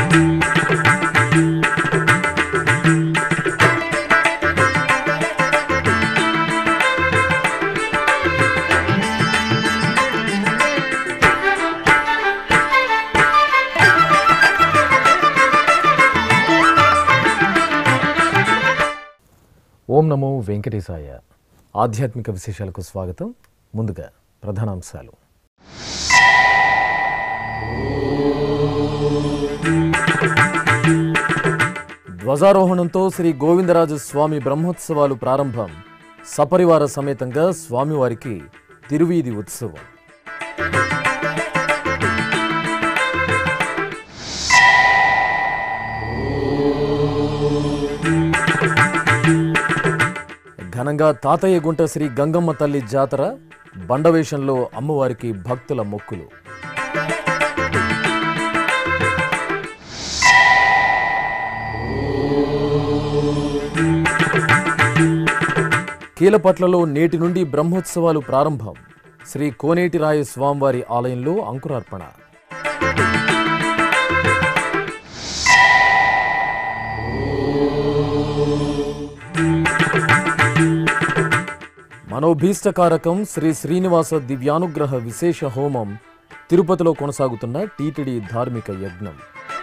ఓం నమో వెంకటేశాయ ఆధ్యాత్మిక విశేషాలకు స్వాగతం ముందుగా ప్రధానాంశాలు ధ్వజారోహణంతో శ్రీ గోవిందరాజు స్వామి బ్రహ్మోత్సవాలు ప్రారంభం సపరివార సమేతంగా స్వామివారికి తిరువీధి ఉత్సవం ఘనంగా తాతయ్య గుంట శ్రీ గంగమ్మ తల్లి జాతర బండవేషంలో అమ్మవారికి భక్తుల మొక్కులు కీలపట్లలో నేటి నుండి బ్రహ్మోత్సవాలు ప్రారంభం శ్రీ కోనేటిరాయ స్వామివారి ఆలయంలో అంకురార్పణ మనోభీష్టకారకం శ్రీ శ్రీనివాస దివ్యానుగ్రహ విశేష హోమం తిరుపతిలో కొనసాగుతున్న టీటీడీ ధార్మిక యజ్ఞం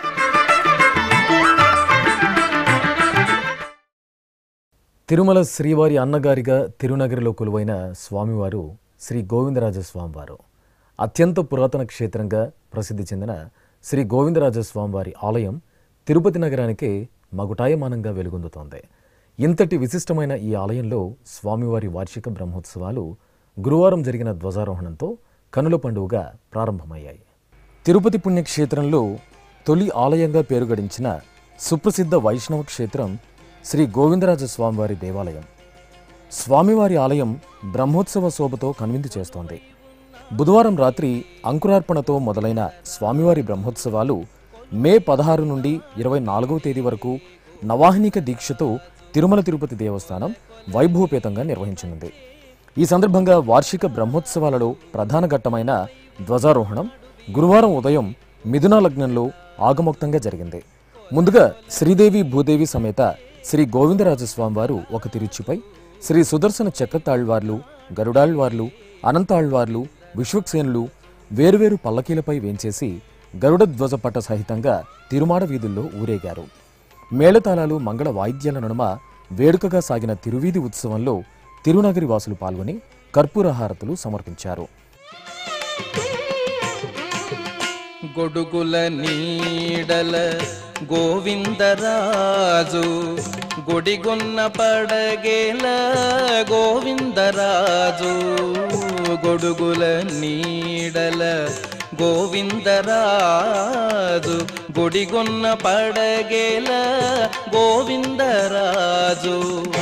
తిరుమల శ్రీవారి అన్నగారిగా తిరునగరిలో కొలువైన స్వామివారు శ్రీ గోవిందరాజ స్వామివారు అత్యంత పురాతన క్షేత్రంగా ప్రసిద్ధి చెందిన శ్రీ గోవిందరాజ స్వామివారి ఆలయం తిరుపతి నగరానికే మగుటాయమానంగా వెలుగొందుతోంది ఇంతటి విశిష్టమైన ఈ ఆలయంలో స్వామివారి వార్షిక బ్రహ్మోత్సవాలు గురువారం జరిగిన ధ్వజారోహణంతో కనుల పండుగగా ప్రారంభమయ్యాయి తిరుపతి పుణ్యక్షేత్రంలో తొలి ఆలయంగా పేరుగడించిన సుప్రసిద్ధ వైష్ణవ క్షేత్రం శ్రీ గోవిందరాజ స్వామివారి దేవాలయం స్వామివారి ఆలయం బ్రహ్మోత్సవ శోభతో కనువిందు చేస్తోంది బుధవారం రాత్రి అంకురార్పణతో మొదలైన స్వామివారి బ్రహ్మోత్సవాలు మే పదహారు నుండి ఇరవై నాలుగవ తేదీ వరకు నవాహనిక దీక్షతో తిరుమల తిరుపతి దేవస్థానం వైభవపేతంగా నిర్వహించనుంది ఈ సందర్భంగా వార్షిక బ్రహ్మోత్సవాలలో ప్రధాన ఘట్టమైన ధ్వజారోహణం గురువారం ఉదయం మిథున లగ్నంలో ఆగమోక్తంగా జరిగింది ముందుగా శ్రీదేవి భూదేవి సమేత శ్రీ గోవిందరాజస్వామివారు ఒక తిరుచిపై శ్రీ సుదర్శన చక్రతాళ్వార్లు గరుడాళ్వార్లు అనంతాళ్వార్లు విశ్వక్సేనులు వేరువేరు పల్లకీలపై వేంచేసి గరుడ ధ్వజపట సహితంగా తిరుమాడ వీధుల్లో ఊరేగారు మేళతాళాలు మంగళ వాయిద్యాల నడుమ వేడుకగా సాగిన తిరువీధి ఉత్సవంలో తిరునగరి వాసులు పాల్గొని కర్పూర హారతులు సమర్పించారు గొడుగుల నీడల గోవిందరాజు గుడిగున్న పడగేల గోవిందరాజు గొడుగుల నీడల గోవిందరాజు గుడిగున్న పడగేల గోవిందరాజు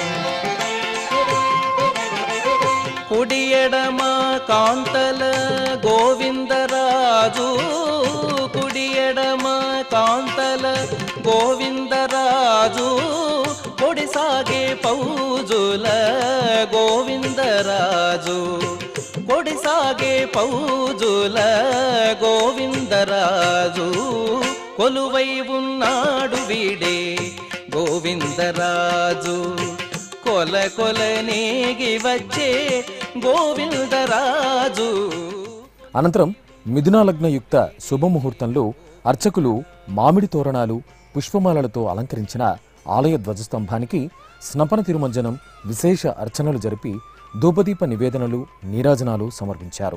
కుడి ఎడమ కాంతల గోవిందరాజు కుడి ఎడమ కాంతల గోవిందరాజు పొడి సాగే పౌజుల గోవిందరాజు పొడి సాగే పౌజుల గోవిందరాజు కొలువై ఉన్నాడు వీడే గోవిందరాజు కొల కొల నేగి వచ్చే గోవిందరాజు అనంతరం మిథునాలగ్న యుక్త శుభముహూర్తంలో అర్చకులు మామిడి తోరణాలు పుష్పమాలలతో అలంకరించిన ఆలయ ధ్వజస్తంభానికి స్నపన తిరుమంజనం విశేష అర్చనలు జరిపి ధూపదీప నివేదనలు నీరాజనాలు సమర్పించారు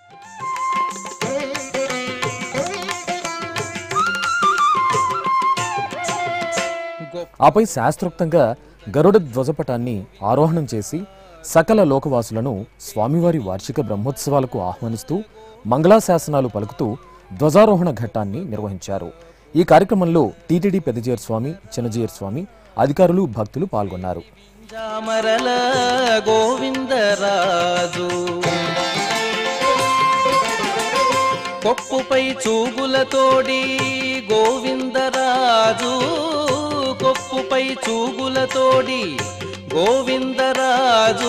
గొప్ప ఆపై శాస్త్రోక్తంగా గరుడ ధ్వజపటాన్ని ఆరోహణం చేసి సకల లోకవాసులను స్వామివారి వార్షిక బ్రహ్మోత్సవాలకు ఆహ్వానిస్తూ మంగళాశాసనాలు పలుకుతూ ధ్వజారోహణ ఘట్టాన్ని నిర్వహించారు ఈ కార్యక్రమంలో టీటీడీ పెద్దజీయర్ స్వామి చిన్నజీయర్ స్వామి అధికారులు భక్తులు పాల్గొన్నారు జామరల గోవిందరాజు కొప్పుపై చూగులతోడి గోవిందరాజు కొప్పుపై చూగులతోడి గోవిందరాజు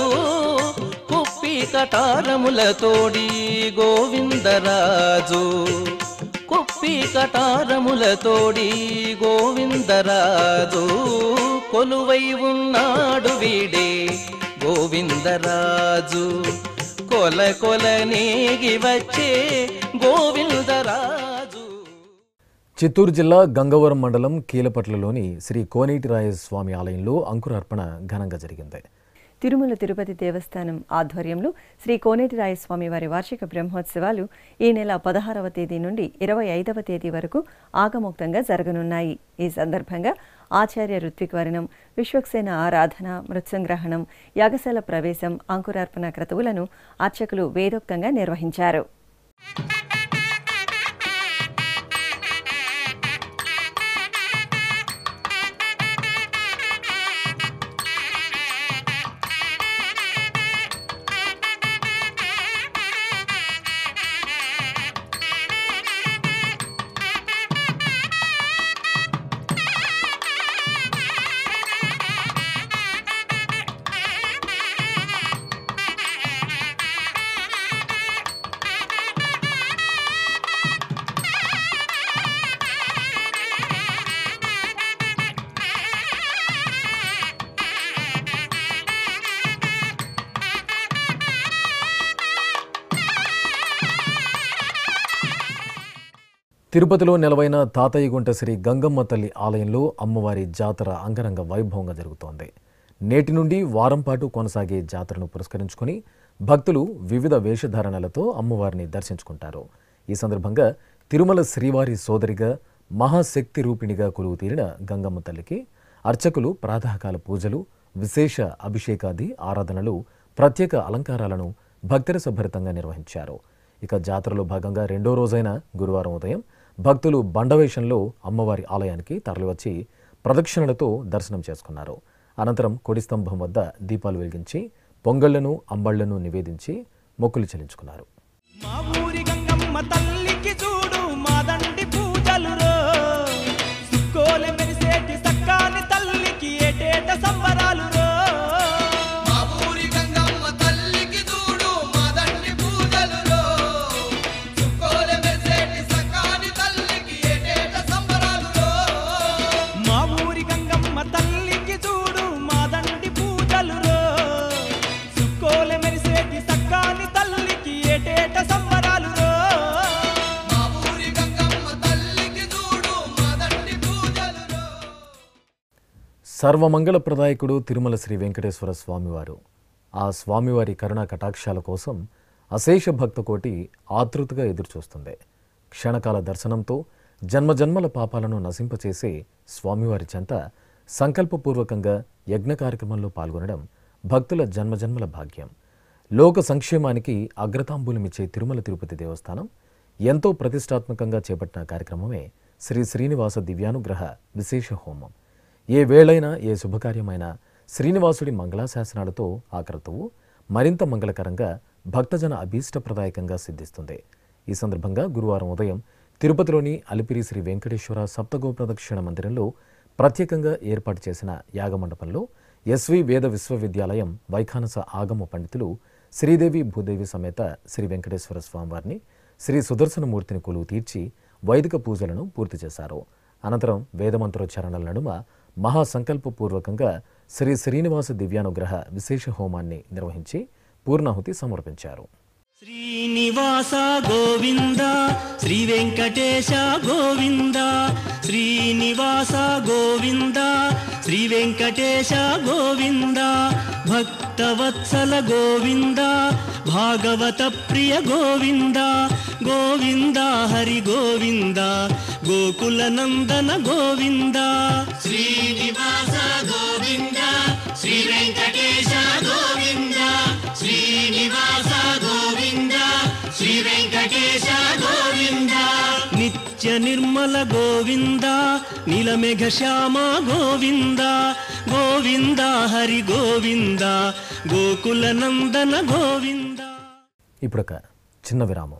కుప్పి కటారములతోడి గోవిందరాజు కుప్పి కటారములతోడి గోవిందరాజు కొలువై ఉన్నాడు వీడే గోవిందరాజు కొల కొల నేగి వచ్చే గోవిందరాజు చిత్తూరు జిల్లా గంగవరం మండలం కీలపట్లలోని శ్రీ కోనేటిరాయ స్వామి ఆలయంలో అంకురార్పణ ఘనంగా జరిగింది తిరుమల తిరుపతి దేవస్థానం ఆధ్వర్యంలో శ్రీ కోనేటిరాయస్వామి వారి వార్షిక బ్రహ్మోత్సవాలు ఈ నెల పదహారవ తేదీ నుండి ఇరవై ఐదవ తేదీ వరకు ఆగమోక్తంగా జరగనున్నాయి ఈ సందర్భంగా ఆచార్య ఋత్విక్ వర్ణం విశ్వక్సేన ఆరాధన మృత్సంగ్రహణం యాగశాల ప్రవేశం అంకురార్పణ క్రతువులను అర్చకులు వేదోక్తంగా నిర్వహించారు తిరుపతిలో నెలవైన తాతయ్యగుంట శ్రీ గంగమ్మ తల్లి ఆలయంలో అమ్మవారి జాతర అంగరంగ వైభవంగా జరుగుతోంది నేటి నుండి వారం పాటు కొనసాగే జాతరను పురస్కరించుకొని భక్తులు వివిధ వేషధారణలతో అమ్మవారిని దర్శించుకుంటారు ఈ సందర్భంగా తిరుమల శ్రీవారి సోదరిగా మహాశక్తి రూపిణిగా కొలువు తీరిన గంగమ్మ తల్లికి అర్చకులు ప్రాతకాల పూజలు విశేష అభిషేకాది ఆరాధనలు ప్రత్యేక అలంకారాలను భక్తిరసభరితంగా నిర్వహించారు ఇక జాతరలో భాగంగా రెండో రోజైన గురువారం ఉదయం భక్తులు బండవేషంలో అమ్మవారి ఆలయానికి తరలివచ్చి ప్రదక్షిణలతో దర్శనం చేసుకున్నారు అనంతరం కొడి స్తంభం వద్ద దీపాలు వెలిగించి పొంగళ్లను అంబళ్లను నివేదించి మొక్కులు చెల్లించుకున్నారు మా ఊరి గంగమ్మ తల్లికి చూడు మాదండి పూజలు రో సుక్కోలె మెరిసేటి సక్కాని తల్లికి ఏటేట సంబరాలు రో మా ఊరి గంగమ్మ తల్లికి చూడు మాదండి పూజలులో చుక్కోలె మెరిసేటి సకాని తల్లికి ఏటేట సంబరాలులో మా ఊరి గంగమ్మ తల్లికి చూడు మాదండి పూజలు రో సుక్కోలె మెరిసేటి సక్కాని తల్లికి ఏటేట సంబరాలు రో మా ఊరి గంగమ్మ తల్లికి చూడు మాదండి పూజలులో సర్వమంగళ ప్రదాయకుడు తిరుమల శ్రీ వెంకటేశ్వర స్వామివారు ఆ స్వామివారి కరుణా కటాక్షాల కోసం అశేష భక్తకోటి ఆతృతగా ఎదురుచూస్తుంది క్షణకాల దర్శనంతో జన్మజన్మల పాపాలను నశింపచేసే స్వామివారి చెంత సంకల్పపూర్వకంగా యజ్ఞ కార్యక్రమంలో పాల్గొనడం భక్తుల జన్మజన్మల భాగ్యం లోక సంక్షేమానికి అగ్రతాంబూలమిచ్చే తిరుమల తిరుపతి దేవస్థానం ఎంతో ప్రతిష్టాత్మకంగా చేపట్టిన కార్యక్రమమే శ్రీ శ్రీనివాస దివ్యానుగ్రహ విశేష హోమం ఏ వేళైనా ఏ శుభకార్యమైనా శ్రీనివాసుడి మంగళాశాసనాలతో ఆ క్రతువు మరింత మంగళకరంగా భక్తజన అభీష్టప్రదాయకంగా సిద్ధిస్తుంది ఈ సందర్భంగా గురువారం ఉదయం తిరుపతిలోని అలిపిరి శ్రీ వెంకటేశ్వర సప్తగో ప్రదక్షిణ మందిరంలో ప్రత్యేకంగా ఏర్పాటు చేసిన యాగమండపంలో ఎస్వి వేద విశ్వవిద్యాలయం వైఖానస ఆగమ పండితులు శ్రీదేవి భూదేవి సమేత శ్రీ వెంకటేశ్వర స్వామివారిని శ్రీ సుదర్శనమూర్తిని కొలువు తీర్చి వైదిక పూజలను పూర్తి చేశారు అనంతరం వేదమంత్రోచ్చారణల నడుమ మహాసంకల్పపూర్వకంగా శ్రీ శ్రీనివాస దివ్యానుగ్రహ విశేష హోమాన్ని నిర్వహించి పూర్ణాహుతి సమర్పించారు శ్రీనివాస గోవింద శ్రీ వెంకటేశ గోవింద శ్రీనివాస గోవింద శ్రీ వెంకటేశ గోవింద భక్తవత్సల గోవింద భాగవత ప్రియ గోవింద గోవింద హరి గోవింద గోకుల నందన గోవింద శ్రీనివాస గోవింద శ్రీ వెంకటేశ గోవింద శ్రీనివాస గోవింద శ్రీ వెంకటేశ గోవింద నిత్య నిర్మల గోవింద నీలమేఘ శ్యామ గోవింద గోవింద హరి గోవింద గోకుల నందన గోవింద ఇప్పుడొక చిన్న విరామం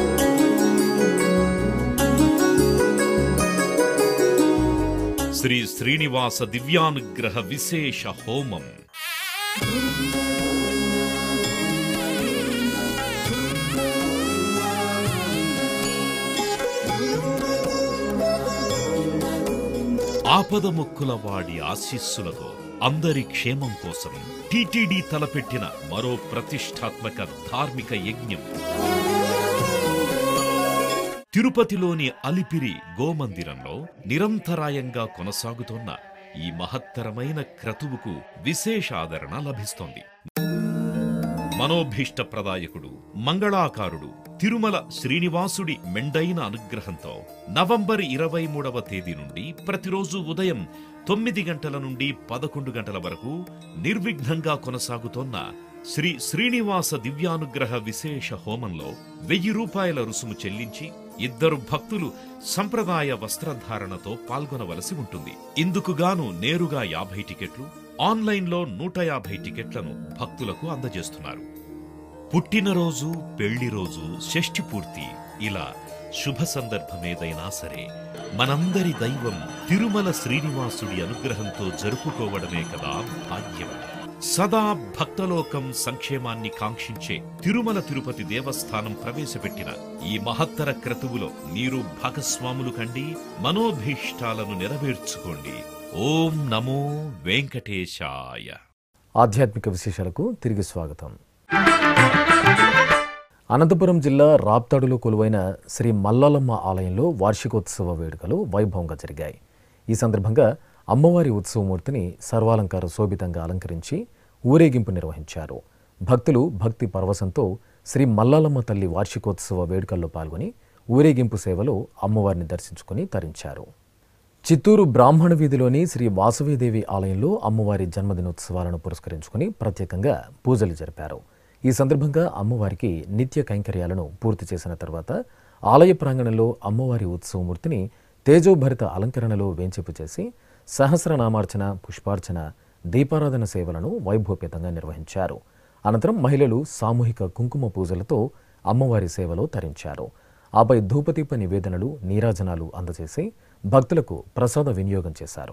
శ్రీ శ్రీనివాస దివ్యానుగ్రహ విశేష హోమం ఆపద మొక్కుల వాడి ఆశీస్సులతో అందరి క్షేమం కోసం టిటిడి తలపెట్టిన మరో ప్రతిష్టాత్మక ధార్మిక యజ్ఞం తిరుపతిలోని అలిపిరి గోమందిరంలో నిరంతరాయంగా కొనసాగుతోన్న ఈ మహత్తరమైన క్రతువుకు విశేష ఆదరణ లభిస్తోంది మనోభీష్ట ప్రదాయకుడు మంగళాకారుడు తిరుమల శ్రీనివాసుడి మెండైన అనుగ్రహంతో నవంబర్ ఇరవై మూడవ తేదీ నుండి ప్రతిరోజు ఉదయం తొమ్మిది గంటల నుండి పదకొండు గంటల వరకు నిర్విఘ్నంగా కొనసాగుతోన్న శ్రీ శ్రీనివాస దివ్యానుగ్రహ విశేష హోమంలో వెయ్యి రూపాయల రుసుము చెల్లించి ఇద్దరు భక్తులు సంప్రదాయ వస్త్రధారణతో పాల్గొనవలసి ఉంటుంది ఇందుకుగాను నేరుగా యాభై టికెట్లు ఆన్లైన్లో నూట యాభై టికెట్లను భక్తులకు అందజేస్తున్నారు పుట్టినరోజు పెళ్లి రోజు షష్ఠి పూర్తి ఇలా శుభ సందర్భమేదైనా సరే మనందరి దైవం తిరుమల శ్రీనివాసుడి అనుగ్రహంతో జరుపుకోవడమే కదా భాగ్యం సదా భక్తలోకం సంక్షేమాన్ని కాంక్షించే తిరుమల తిరుపతి దేవస్థానం ప్రవేశపెట్టిన ఈ మహత్తర క్రతువులో మీరు భాగస్వాములు కండి మనోభీష్టాలను నెరవేర్చుకోండి ఓం నమో వెంకటేశాయ ఆధ్యాత్మిక విశేషాలకు తిరిగి స్వాగతం అనంతపురం జిల్లా రాప్తాడులో కొలువైన శ్రీ మల్లాలమ్మ ఆలయంలో వార్షికోత్సవ వేడుకలు వైభవంగా జరిగాయి ఈ సందర్భంగా అమ్మవారి ఉత్సవమూర్తిని సర్వాలంకార శోభితంగా అలంకరించి ఊరేగింపు నిర్వహించారు భక్తులు భక్తి పరవశంతో శ్రీ మల్లాలమ్మ తల్లి వార్షికోత్సవ వేడుకల్లో పాల్గొని ఊరేగింపు సేవలో అమ్మవారిని దర్శించుకుని తరించారు చిత్తూరు బ్రాహ్మణ వీధిలోని శ్రీ వాసవీదేవి ఆలయంలో అమ్మవారి జన్మదినోత్సవాలను పురస్కరించుకుని ప్రత్యేకంగా పూజలు జరిపారు ఈ సందర్భంగా అమ్మవారికి నిత్య కైంకర్యాలను పూర్తి చేసిన తర్వాత ఆలయ ప్రాంగణంలో అమ్మవారి ఉత్సవమూర్తిని తేజోభరిత అలంకరణలో వేంచేపు చేసి సహస్రనామార్చన పుష్పార్చన దీపారాధన సేవలను వైభవపేతంగా నిర్వహించారు అనంతరం మహిళలు సామూహిక కుంకుమ పూజలతో అమ్మవారి సేవలో తరించారు ఆపై ధూపదీప నివేదనలు నీరాజనాలు అందజేసి భక్తులకు ప్రసాద వినియోగం చేశారు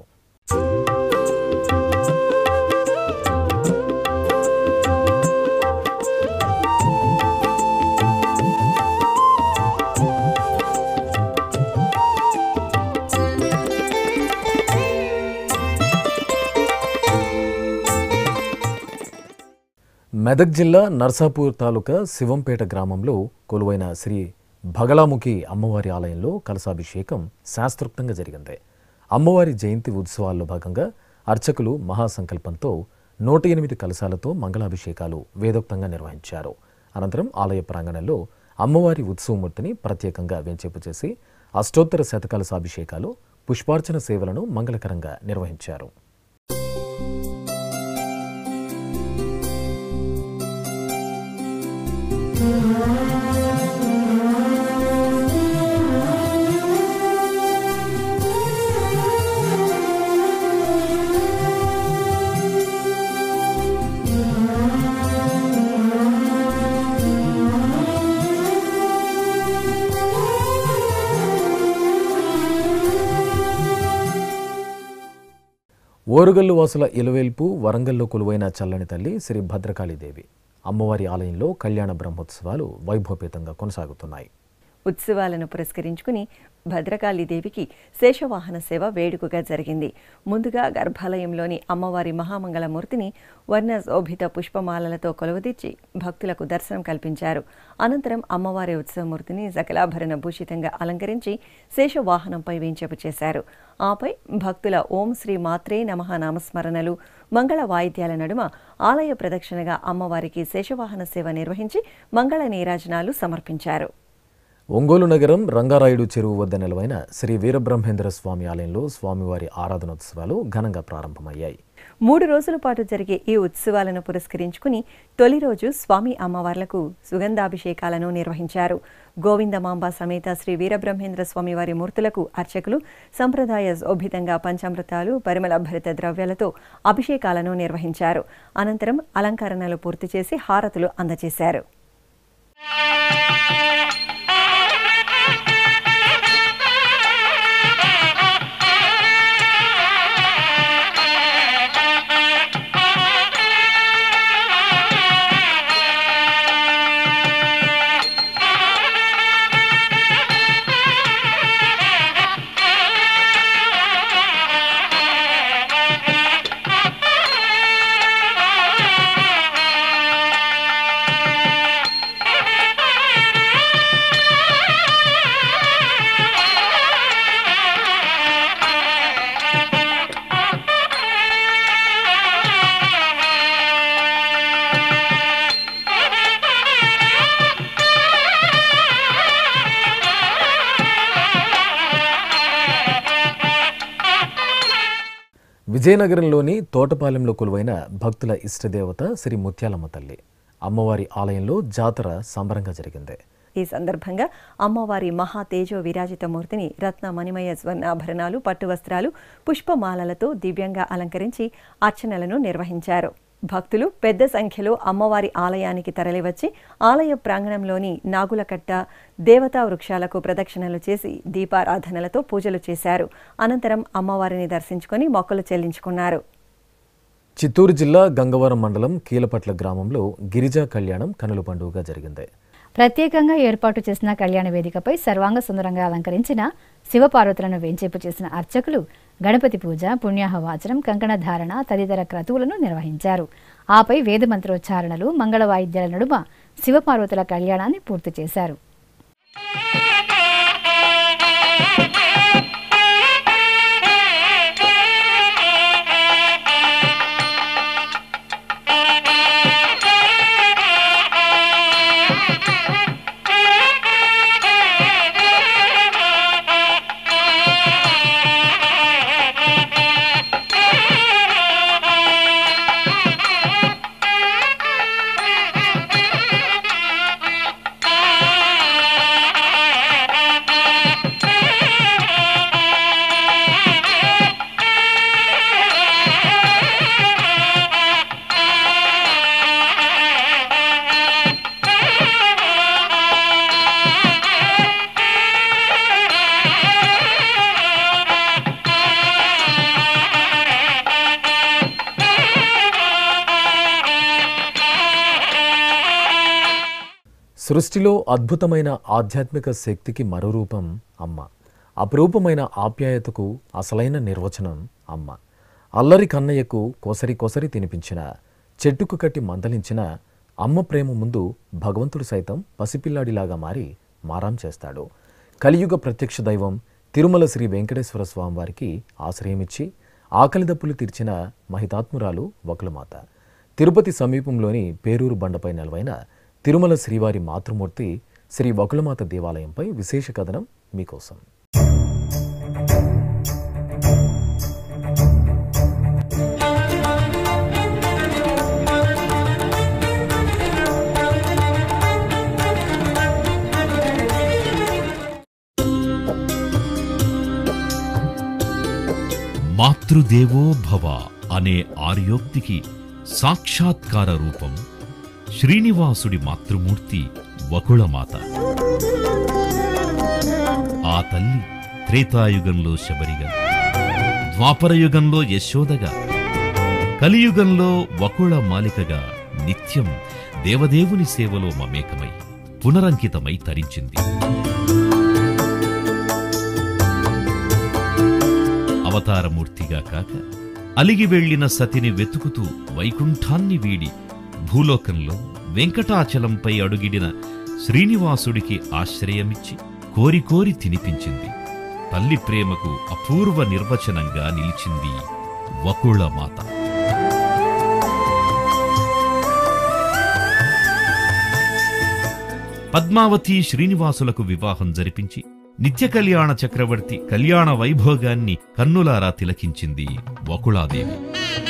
మెదక్ జిల్లా నర్సాపూర్ తాలూకా శివంపేట గ్రామంలో కొలువైన శ్రీ భగళాముఖి అమ్మవారి ఆలయంలో కలశాభిషేకం శాస్త్రోక్తంగా జరిగింది అమ్మవారి జయంతి ఉత్సవాల్లో భాగంగా అర్చకులు మహాసంకల్పంతో నూట ఎనిమిది కలశాలతో మంగళాభిషేకాలు వేదోక్తంగా నిర్వహించారు అనంతరం ఆలయ ప్రాంగణంలో అమ్మవారి ఉత్సవమూర్తిని ప్రత్యేకంగా వెంచేపు చేసి అష్టోత్తర శతకలశాభిషేకాలు పుష్పార్చన సేవలను మంగళకరంగా నిర్వహించారు ఓరుగల్లు వాసుల ఇలవేల్పు వరంగల్లో కొలువైన చల్లని తల్లి శ్రీ భద్రకాళీదేవి అమ్మవారి ఆలయంలో కళ్యాణ బ్రహ్మోత్సవాలు వైభవపేతంగా కొనసాగుతున్నాయి ఉత్సవాలను పురస్కరించుకుని భద్రకాళీదేవికి శేషవాహన సేవ వేడుకగా జరిగింది ముందుగా గర్భాలయంలోని అమ్మవారి మహామంగళమూర్తిని వర్ణ శోభిత పుష్పమాలలతో కొలువదీర్చి భక్తులకు దర్శనం కల్పించారు అనంతరం అమ్మవారి ఉత్సవమూర్తిని సకలాభరణ భూషితంగా అలంకరించి శేషవాహనంపై వేంచేపు చేశారు ఆపై భక్తుల ఓం శ్రీ మాత్రే నమః నామస్మరణలు మంగళ వాయిద్యాల నడుమ ఆలయ ప్రదక్షిణగా అమ్మవారికి శేషవాహన సేవ నిర్వహించి మంగళ నీరాజనాలు సమర్పించారు ఒంగోలు నగరం రంగారాయుడు చెరువు వద్ద నిలవైన శ్రీ వీరబ్రహ్మేంద్ర స్వామి ఆలయంలో స్వామివారి ఆరాధనోత్సవాలు ఘనంగా ప్రారంభమయ్యాయి మూడు రోజుల పాటు జరిగే ఈ ఉత్సవాలను పురస్కరించుకుని తొలి రోజు స్వామి అమ్మవార్లకు సుగంధాభిషేకాలను నిర్వహించారు గోవిందమాంబ సమేత శ్రీ వీరబ్రహ్మేంద్ర స్వామి వారి మూర్తులకు అర్చకులు సంప్రదాయ శోభితంగా పంచామృతాలు పరిమళ భరిత ద్రవ్యాలతో అభిషేకాలను నిర్వహించారు అనంతరం అలంకరణలు పూర్తి చేసి హారతులు అందజేశారు ఆ విజయనగరంలోని తోటపాలెంలో కొలువైన భక్తుల ఇష్టదేవత శ్రీ ముత్యాలమ్మ తల్లి అమ్మవారి ఆలయంలో జాతర సంబరంగా జరిగింది ఈ సందర్భంగా అమ్మవారి మహా తేజో విరాజిత మూర్తిని రత్న మణిమయ స్వర్ణాభరణాలు పట్టు వస్త్రాలు పుష్పమాలలతో దివ్యంగా అలంకరించి అర్చనలను నిర్వహించారు భక్తులు పెద్ద సంఖ్యలో అమ్మవారి ఆలయానికి తరలివచ్చి ఆలయ ప్రాంగణంలోని నాగులకట్ట దేవతా వృక్షాలకు ప్రదక్షిణలు చేసి దీపారాధనలతో పూజలు చేశారు అనంతరం అమ్మవారిని దర్శించుకొని మొక్కలు చెల్లించుకున్నారు చిత్తూరు జిల్లా గంగవరం మండలం కీలపట్ల గ్రామంలో గిరిజా కళ్యాణం కనుల పండుగగా జరిగింది ప్రత్యేకంగా ఏర్పాటు చేసిన కళ్యాణ వేదికపై సర్వాంగ సుందరంగా అలంకరించిన శివపార్వతులను వేంచేపు చేసిన అర్చకులు గణపతి పూజ పుణ్యాహవాచనం కంకణ ధారణ తదితర క్రతువులను నిర్వహించారు ఆపై వేద మంత్రోచ్చారణలు మంగళ వాయిద్యాల నడుమ శివపార్వతుల కళ్యాణాన్ని పూర్తి చేశారు సృష్టిలో అద్భుతమైన ఆధ్యాత్మిక శక్తికి మరో రూపం అమ్మ అపురూపమైన ఆప్యాయతకు అసలైన నిర్వచనం అమ్మ అల్లరి కన్నయ్యకు కొసరి కొసరి తినిపించిన చెట్టుకు కట్టి మందలించిన అమ్మ ప్రేమ ముందు భగవంతుడు సైతం పసిపిల్లాడిలాగా మారి మారాం చేస్తాడు కలియుగ ప్రత్యక్ష దైవం తిరుమల శ్రీ వెంకటేశ్వర స్వామి వారికి ఆశ్రయమిచ్చి ఆకలి దప్పులు తీర్చిన మహితాత్మురాలు వకులమాత తిరుపతి సమీపంలోని పేరూరు బండపై నెలవైన తిరుమల శ్రీవారి మాతృమూర్తి శ్రీ వకులమాత దేవాలయంపై విశేష కథనం మీకోసం మాతృదేవో భవ అనే ఆర్యోక్తికి సాక్షాత్కార రూపం శ్రీనివాసుడి మాతృమూర్తి వకుళమాత ఆ తల్లి త్రేతాయుగంలో శబరిగా ద్వాపరయుగంలో యశోదగా కలియుగంలో వకుళ మాలికగా నిత్యం దేవదేవుని సేవలో మమేకమై పునరంకితమై తరించింది అవతారమూర్తిగా కాక అలిగి వెళ్లిన సతిని వెతుకుతూ వైకుంఠాన్ని వీడి భూలోకంలో వెంకటాచలంపై అడుగిడిన శ్రీనివాసుడికి ఆశ్రయమిచ్చి కోరి కోరి తినిపించింది తల్లి ప్రేమకు అపూర్వ నిర్వచనంగా నిలిచింది వకుళమాత పద్మావతి శ్రీనివాసులకు వివాహం జరిపించి నిత్య కళ్యాణ చక్రవర్తి కళ్యాణ వైభోగాన్ని కన్నులారా తిలకించింది వకుళాదేవి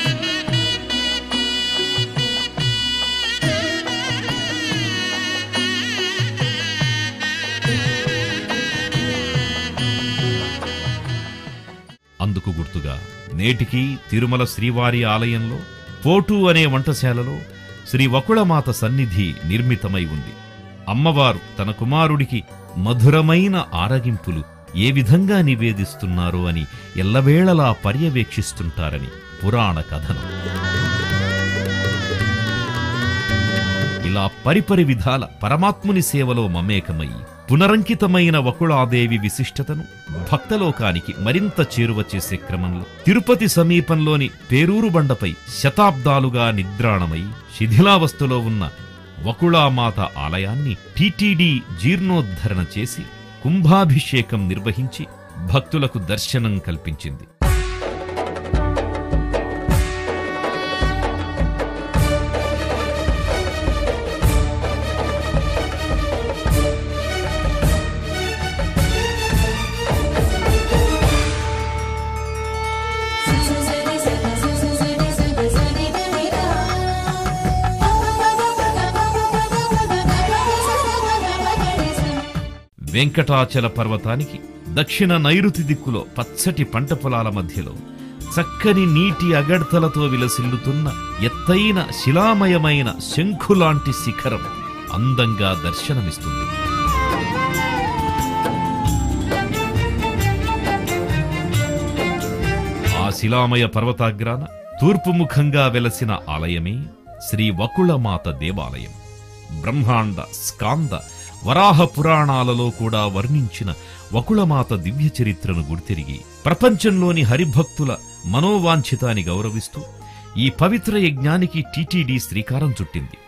అందుకు గుర్తుగా నేటికి తిరుమల శ్రీవారి ఆలయంలో పోటు అనే వంటశాలలో శ్రీ వకుళమాత సన్నిధి నిర్మితమై ఉంది అమ్మవారు తన కుమారుడికి మధురమైన ఆరగింపులు ఏ విధంగా నివేదిస్తున్నారో అని ఎల్లవేళలా పర్యవేక్షిస్తుంటారని పురాణ కథనం ఇలా పరిపరి విధాల పరమాత్ముని సేవలో మమేకమై పునరంకితమైన వకుళాదేవి విశిష్టతను భక్తలోకానికి మరింత చేరువ చేసే క్రమంలో తిరుపతి సమీపంలోని పేరూరు బండపై శతాబ్దాలుగా నిద్రాణమై శిథిలావస్థలో ఉన్న వకుళామాత ఆలయాన్ని టీటీడీ జీర్ణోద్ధరణ చేసి కుంభాభిషేకం నిర్వహించి భక్తులకు దర్శనం కల్పించింది సరి సరి వెంకటాచల పర్వతానికి దక్షిణ నైరుతి దిక్కులో పచ్చటి పంట పొలాల మధ్యలో చక్కని నీటి అగడ్తలతో విలసిల్లుతున్న ఎత్తైన శిలామయమైన శంఖులాంటి శిఖరం అందంగా దర్శనమిస్తుంది ఆ శిలామయ పర్వతాగ్రాన తూర్పు ముఖంగా వెలసిన ఆలయమే శ్రీ వకుళమాత దేవాలయం బ్రహ్మాండ స్కాంద వరాహ పురాణాలలో కూడా వర్ణించిన వకుళమాత దివ్య చరిత్రను గుర్తిరిగి ప్రపంచంలోని హరిభక్తుల మనోవాంఛితాన్ని గౌరవిస్తూ ఈ పవిత్ర యజ్ఞానికి టీటీడీ శ్రీకారం చుట్టింది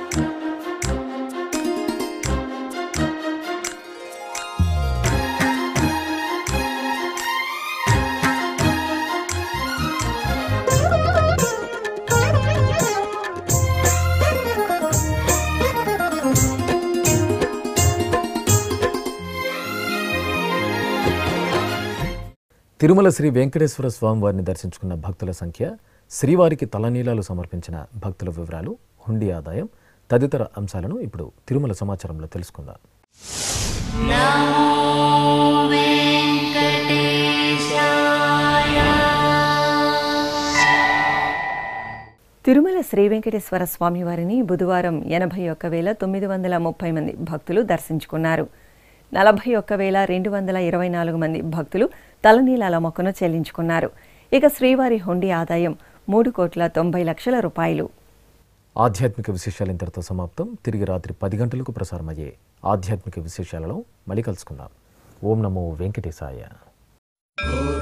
తిరుమల శ్రీ వెంకటేశ్వర స్వామి వారిని దర్శించుకున్న భక్తుల సంఖ్య శ్రీవారికి తలనీలాలు సమర్పించిన భక్తుల వివరాలు హుండీ ఆదాయం తదితర అంశాలను ఇప్పుడు తిరుమల సమాచారంలో తెలుసుకుందాం తిరుమల శ్రీ వెంకటేశ్వర స్వామి వారిని బుధవారం ఎనభై ఒక్క వేల తొమ్మిది వందల ముప్పై మంది భక్తులు దర్శించుకున్నారు నలభై ఒక్క వేల రెండు వందల ఇరవై నాలుగు మంది భక్తులు తలనీలాల మొక్కను చెల్లించుకున్నారు ఇక శ్రీవారి హుండీ ఆదాయం మూడు కోట్ల తొంభై లక్షల రూపాయలు ఆధ్యాత్మిక విశేషాలు ఇంతటితో సమాప్తం తిరిగి రాత్రి పది గంటలకు ప్రసారమయ్యే ఆధ్యాత్మిక విశేషాలలో మళ్ళీ కలుసుకుందాం ఓం నమో వెంకటేశాయ గోవింద